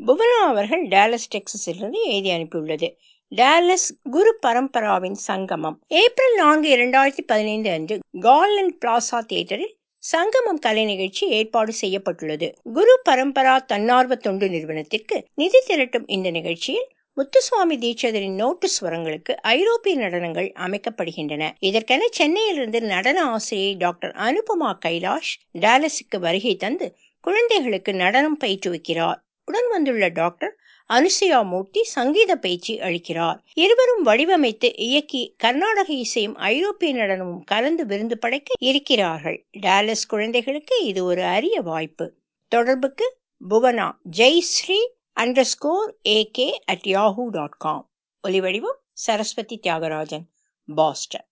புவனா அவர்கள் டேலஸ் டெக்சஸிலிருந்து எழுதி அனுப்பியுள்ளது டேலஸ் குரு பரம்பராவின் சங்கமம் ஏப்ரல் நான்கு இரண்டாயிரத்தி பதினைந்து அன்று கார்லண்ட் பிளாசா தியேட்டரில் சங்கமம் கலை நிகழ்ச்சி ஏற்பாடு செய்யப்பட்டுள்ளது குரு பரம்பரா தன்னார்வ தொண்டு நிறுவனத்திற்கு நிதி திரட்டும் இந்த நிகழ்ச்சியில் முத்துசுவாமி தீட்சிதரின் நோட்டு ஸ்வரங்களுக்கு ஐரோப்பிய நடனங்கள் அமைக்கப்படுகின்றன இதற்கென சென்னையிலிருந்து நடன ஆசிரியை டாக்டர் அனுபமா கைலாஷ் டாலஸுக்கு வருகை தந்து குழந்தைகளுக்கு நடனம் பயிற்றுவிக்கிறார் உடன் வந்துள்ள டாக்டர் அனுசுயா மூர்த்தி சங்கீத பயிற்சி அளிக்கிறார் இருவரும் வடிவமைத்து இயக்கி கர்நாடக இசையும் ஐரோப்பிய நடனமும் கலந்து விருந்து படைக்க இருக்கிறார்கள் டாலஸ் குழந்தைகளுக்கு இது ஒரு அரிய வாய்ப்பு தொடர்புக்கு Bhuvana Jayashree underscore AK at Yahoo dot com ஒலிவடிவம் சரஸ்வதி தியாகராஜன் பாஸ்டன்